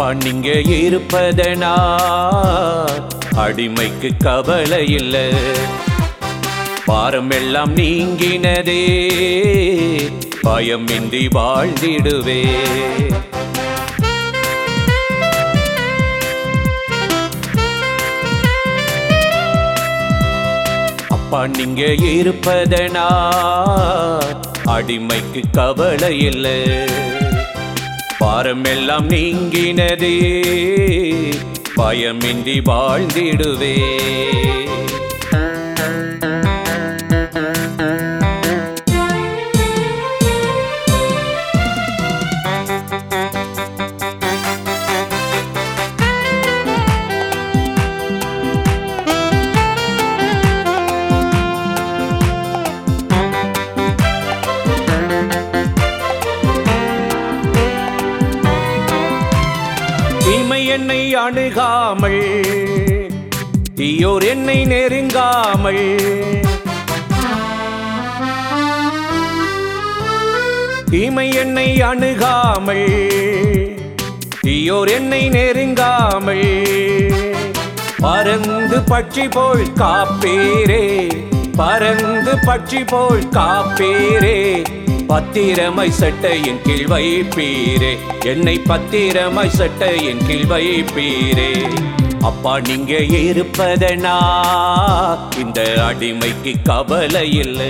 அப்பா நீங்க இருப்பதனா அடிமைக்கு கவலை இல்லை பாரம் எல்லாம் நீங்கினதே பயமின்றி வாழ்ந்திடுவே அப்பா நீங்க இருப்பதனா அடிமைக்கு கவலை இல்லை பாரம் எல்லாம் நீங்கினதே பயமின்றி வாழ்ந்திடுவே தீமை என்னை அணுகாமல் தீயோர் என்னை நெருங்காமல் தீமை என்னை அணுகாமல் தீயோர் என்னை நெருங்காமல் பறந்து பட்சி போல் காப்பீரே பறந்து பட்சி போல் காப்பீரே பத்திரமாய் சட்டையின் கீழ் வைப்பீரே என்னை பத்திரமாய் சட்டையின் கீழ் வைப்பீரே அப்பா நீங்க இருப்பதனா இந்த அடிமைக்கு கவலை இல்லை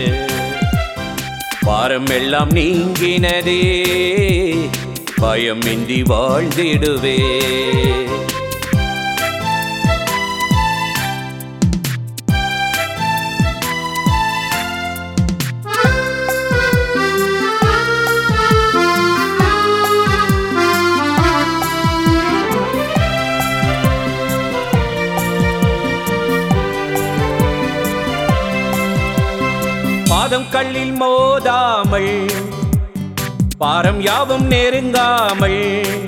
பாரம் எல்லாம் நீங்கினதே பயமின்றி வாழ்ந்திடுவே பாதம் கல்லில் மோதாமல் பாரம் யாவும் நெருங்காமல்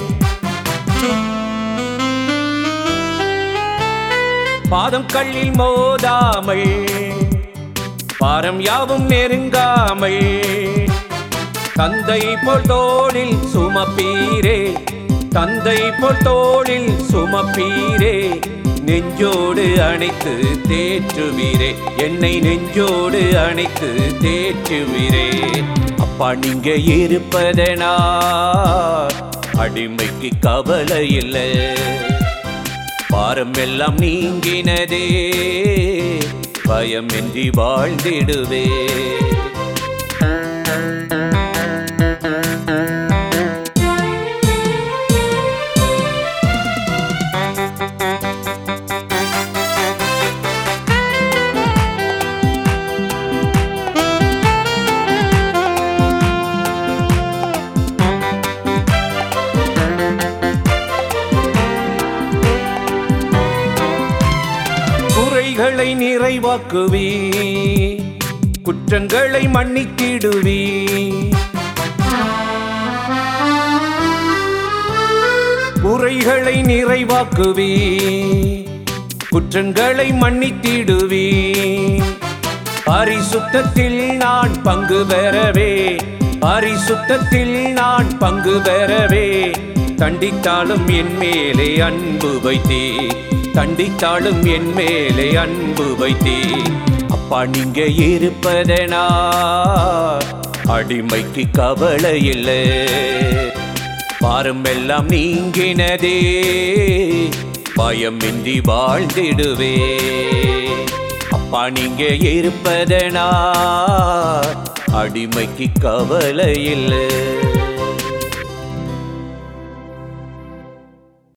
பாதம் கல்லில் மோதாமல் பாரம் யாவும் நெருங்காமல் தந்தை போல் தோளில் சுமப்பீரே தந்தை போல் தோளில் சுமப்பீரே நெஞ்சோடு அணைத்து தேற்றுவீரே என்னை நெஞ்சோடு அணைத்து தேற்றுவீரே அப்பா நீங்க இருப்பதனா அடிமைக்கு கவலை இல்லை பாரம் எல்லாம் நீங்கினதே பயமின்றி வாழ்ந்திடுவே குறைகளை நிறைவாக்குவி குற்றங்களை மன்னித்திடுவி குறைகளை நிறைவாக்குவி குற்றங்களை மன்னித்திடுவி பரிசுத்தத்தில் நான் பங்கு பெறவே பரிசுத்தத்தில் நான் பங்கு பெறவே தண்டித்தாலும் என் மேலே அன்பு வைத்தே தண்டித்தாலும் என் மேலே அன்பு வைத்தே அப்பா நீங்க இருப்பதனா அடிமைக்கு கவலை இல்லை பாரம் எல்லாம் நீங்கினதே பயமின்றி வாழ்ந்திடுவே அப்பா நீங்க இருப்பதனா அடிமைக்கு கவலை இல்லை